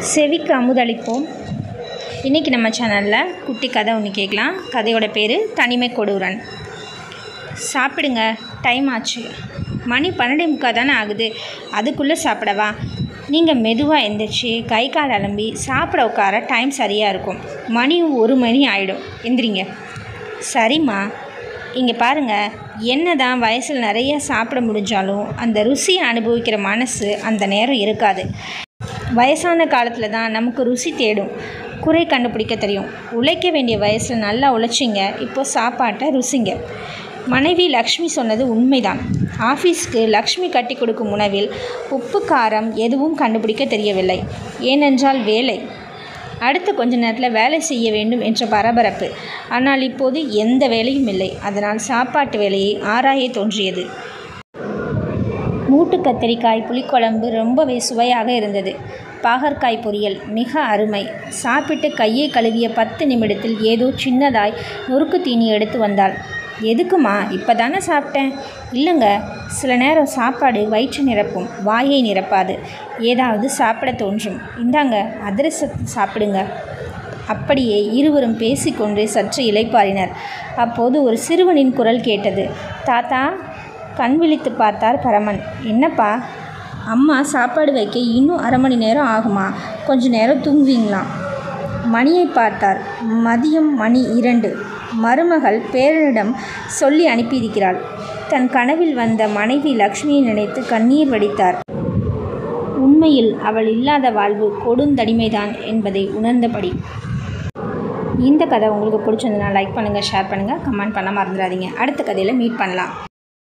செவிக்கு அமுதளிப்போம் இன்றைக்கி நம்ம சேனலில் குட்டி கதை ஒன்று கேட்கலாம் கதையோட பேர் தனிமை கொடூரன் சாப்பிடுங்க டைம் ஆச்சு மணி பன்னெண்டே முக்கால் தானே ஆகுது அதுக்குள்ளே சாப்பிடவா நீங்கள் மெதுவாக எந்திரிச்சு கை கால் அலம்பி சாப்பிட உட்கார டைம் சரியாக இருக்கும் மணியும் ஒரு மணி ஆகிடும் எந்திரிங்க சரிம்மா இங்கே பாருங்கள் என்ன தான் வயசில் நிறைய சாப்பிட முடிஞ்சாலும் அந்த ருசியை அனுபவிக்கிற மனசு அந்த நேரம் இருக்காது வயசான காலத்தில் தான் நமக்கு ருசி தேடும் குறை கண்டுபிடிக்க தெரியும் உழைக்க வேண்டிய வயசில் நல்லா உழைச்சிங்க இப்போ சாப்பாட்டை ருசிங்க மனைவி லக்ஷ்மி சொன்னது உண்மைதான் ஆஃபீஸ்க்கு லக்ஷ்மி கட்டி கொடுக்கும் உணவில் உப்பு காரம் எதுவும் கண்டுபிடிக்க தெரியவில்லை ஏனென்றால் வேலை அடுத்த கொஞ்ச நேரத்தில் வேலை செய்ய வேண்டும் என்ற பரபரப்பு ஆனால் இப்போது எந்த வேலையும் இல்லை அதனால் சாப்பாட்டு வேலையை ஆராய தோன்றியது மூட்டு கத்தரிக்காய் புளிக்குழம்பு ரொம்பவே சுவையாக இருந்தது பாகற்காய் பொரியல் மிக அருமை சாப்பிட்டு கையை கழுவிய பத்து நிமிடத்தில் ஏதோ சின்னதாய் நொறுக்கு தீனி எடுத்து வந்தாள் எதுக்குமா இப்போ தானே சாப்பிட்டேன் இல்லைங்க சில நேரம் சாப்பாடு வயிற்று நிரப்பும் வாயை நிரப்பாது ஏதாவது சாப்பிட தோன்றும் இந்தாங்க அதிரசத்தை சாப்பிடுங்க அப்படியே இருவரும் பேசிக்கொண்டு சற்று இளைப்பாறினர் அப்போது ஒரு சிறுவனின் குரல் கேட்டது தாத்தா கண் விழித்து பார்த்தார் பரமன் என்னப்பா அம்மா சாப்பாடு வைக்க இன்னும் அரை மணி நேரம் ஆகுமா கொஞ்ச நேரம் தூங்குவீங்களாம் மணியை பார்த்தார் மதியம் மணி இரண்டு மருமகள் பேரனிடம் சொல்லி அனுப்பியிருக்கிறாள் தன் கனவில் வந்த மனைவி லக்ஷ்மியை நினைத்து கண்ணீர் வடித்தார் உண்மையில் அவள் இல்லாத வாழ்வு கொடுந்தடிமைதான் என்பதை உணர்ந்தபடி இந்த கதை உங்களுக்கு பிடிச்சிருந்தனா லைக் பண்ணுங்கள் ஷேர் பண்ணுங்கள் கமெண்ட் பண்ண மறந்துடாதீங்க அடுத்த கதையில் மீட் பண்ணலாம்